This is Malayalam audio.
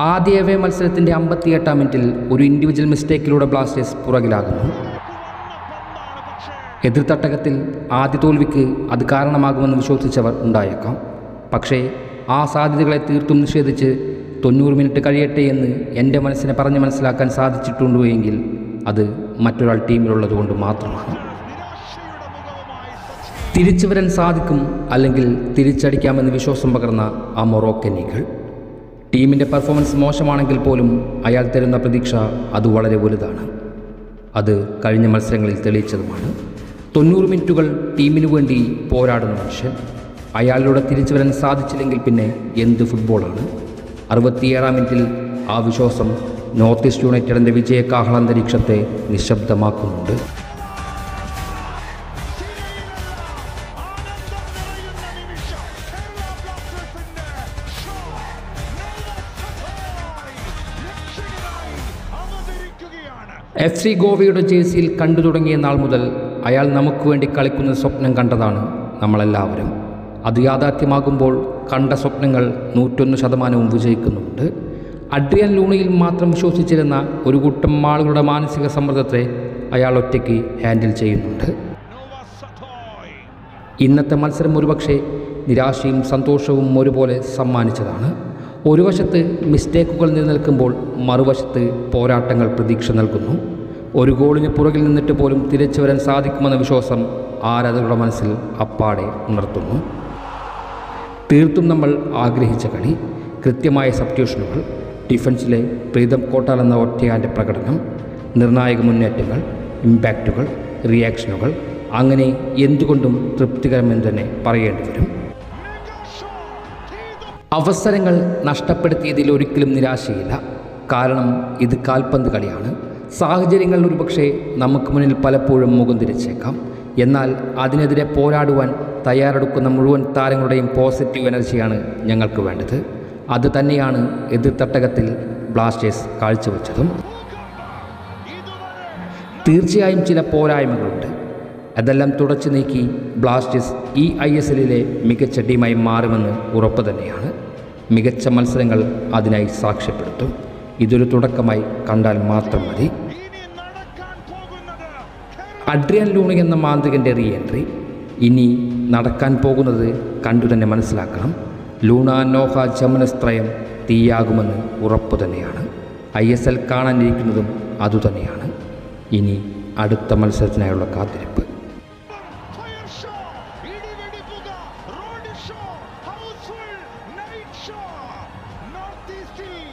ആദ്യ എവേ മത്സരത്തിൻ്റെ അമ്പത്തിയെട്ടാം മിനിറ്റിൽ ഒരു ഇൻഡിവിജ്വൽ മിസ്റ്റേക്കിലൂടെ ബ്ലാസ്റ്റേഴ്സ് പുറകിലാകുന്നു എതിർത്തട്ടകത്തിൽ ആദ്യ തോൽവിക്ക് അത് കാരണമാകുമെന്ന് വിശ്വസിച്ചവർ ഉണ്ടായേക്കാം പക്ഷേ ആ സാധ്യതകളെ തീർത്തും നിഷേധിച്ച് തൊണ്ണൂറ് മിനിറ്റ് കഴിയട്ടെ എന്ന് എൻ്റെ മനസ്സിനെ പറഞ്ഞ് മനസ്സിലാക്കാൻ സാധിച്ചിട്ടുണ്ടോ എങ്കിൽ അത് മറ്റൊരാൾ ടീമിലുള്ളത് മാത്രമാണ് തിരിച്ചു വരാൻ സാധിക്കും അല്ലെങ്കിൽ തിരിച്ചടിക്കാമെന്ന് വിശ്വാസം പകർന്ന ആ മൊറോക്കൻ ടീമിൻ്റെ പെർഫോമൻസ് മോശമാണെങ്കിൽ പോലും അയാൾ തരുന്ന പ്രതീക്ഷ അത് വളരെ വലുതാണ് അത് കഴിഞ്ഞ മത്സരങ്ങളിൽ തെളിയിച്ചതുമാണ് തൊണ്ണൂറ് മിനിറ്റുകൾ ടീമിനു വേണ്ടി പോരാടുന്ന മനുഷ്യൻ അയാളിലൂടെ തിരിച്ചു വരാൻ സാധിച്ചില്ലെങ്കിൽ പിന്നെ എന്ത് ഫുട്ബോളാണ് അറുപത്തിയേഴാം മിനിറ്റിൽ ആ വിശ്വാസം നോർത്ത് ഈസ്റ്റ് യുണൈറ്റഡിൻ്റെ വിജയകാഹളാന്തരീക്ഷത്തെ നിശബ്ദമാക്കുന്നുണ്ട് എഫ് സി ഗോവയുടെ ജേഴ്സിയിൽ കണ്ടു തുടങ്ങിയ നാൾ മുതൽ അയാൾ നമുക്ക് വേണ്ടി കളിക്കുന്ന സ്വപ്നം കണ്ടതാണ് നമ്മളെല്ലാവരും അത് യാഥാർത്ഥ്യമാകുമ്പോൾ കണ്ട സ്വപ്നങ്ങൾ നൂറ്റൊന്ന് ശതമാനവും വിജയിക്കുന്നുണ്ട് അഡ്രിയൻ ലൂണിയിൽ മാത്രം വിശ്വസിച്ചിരുന്ന ഒരു കൂട്ടം ആളുകളുടെ മാനസിക സമ്മർദ്ദത്തെ അയാൾ ഒറ്റയ്ക്ക് ഹാൻഡിൽ ചെയ്യുന്നുണ്ട് ഇന്നത്തെ മത്സരം ഒരുപക്ഷെ നിരാശയും സന്തോഷവും ഒരുപോലെ സമ്മാനിച്ചതാണ് ഒരു വശത്ത് മിസ്റ്റേക്കുകൾ നിലനിൽക്കുമ്പോൾ മറുവശത്ത് പോരാട്ടങ്ങൾ പ്രതീക്ഷ നൽകുന്നു ഒരു ഗോളിന് പുറകിൽ നിന്നിട്ട് പോലും തിരിച്ചു വരാൻ സാധിക്കുമെന്ന വിശ്വാസം ആരാധകരുടെ മനസ്സിൽ അപ്പാടെ ഉണർത്തുന്നു തീർത്തും നമ്മൾ ആഗ്രഹിച്ച കളി കൃത്യമായ സബ്റ്റ്യൂഷനുകൾ ഡിഫൻസിലെ പ്രീതം കോട്ടാൽ എന്ന ഒറ്റയാൻ്റെ പ്രകടനം നിർണായക മുന്നേറ്റങ്ങൾ ഇമ്പാക്റ്റുകൾ റിയാക്ഷനുകൾ അങ്ങനെ എന്തുകൊണ്ടും തൃപ്തികരമെന്ന് തന്നെ പറയേണ്ടി വരും അവസരങ്ങൾ നഷ്ടപ്പെടുത്തിയതിൽ ഒരിക്കലും നിരാശയില്ല കാരണം ഇത് കാൽപന്ത് കളിയാണ് സാഹചര്യങ്ങൾ ഒരുപക്ഷെ നമുക്ക് മുന്നിൽ പലപ്പോഴും മുഖം തിരിച്ചേക്കാം എന്നാൽ അതിനെതിരെ പോരാടുവാൻ തയ്യാറെടുക്കുന്ന മുഴുവൻ താരങ്ങളുടെയും പോസിറ്റീവ് എനർജിയാണ് ഞങ്ങൾക്ക് വേണ്ടത് അത് തന്നെയാണ് എതിർത്തട്ടകത്തിൽ ബ്ലാസ്റ്റേഴ്സ് കാഴ്ചവെച്ചതും തീർച്ചയായും ചില പോരായ്മകളുണ്ട് അതെല്ലാം തുടച്ചു നീക്കി ബ്ലാസ്റ്റേഴ്സ് ഈ ഐ എസ് എല്ലിലെ മികച്ച ടീമായി മാറുമെന്ന് ഉറപ്പ് തന്നെയാണ് മികച്ച മത്സരങ്ങൾ അതിനായി സാക്ഷ്യപ്പെടുത്തും ഇതൊരു തുടക്കമായി കണ്ടാൽ മാത്രം മതി അഡ്രിയൻ ലൂണി എന്ന മാന്ത്രികൻ്റെ റീ എൻട്രി ഇനി നടക്കാൻ പോകുന്നത് കണ്ടു തന്നെ മനസ്സിലാക്കണം ലൂണ നോഹ ജമനസ്ത്രയം തീയാകുമെന്ന് ഉറപ്പു തന്നെയാണ് ഐ എസ് എൽ കാണാനിരിക്കുന്നതും അതുതന്നെയാണ് ഇനി അടുത്ത മത്സരത്തിനായുള്ള കാത്തിരിപ്പ് ഫയർ ഷോ ഇടിവെടിപ്പുക road show house full night show north ഈസ്റ്റിൽ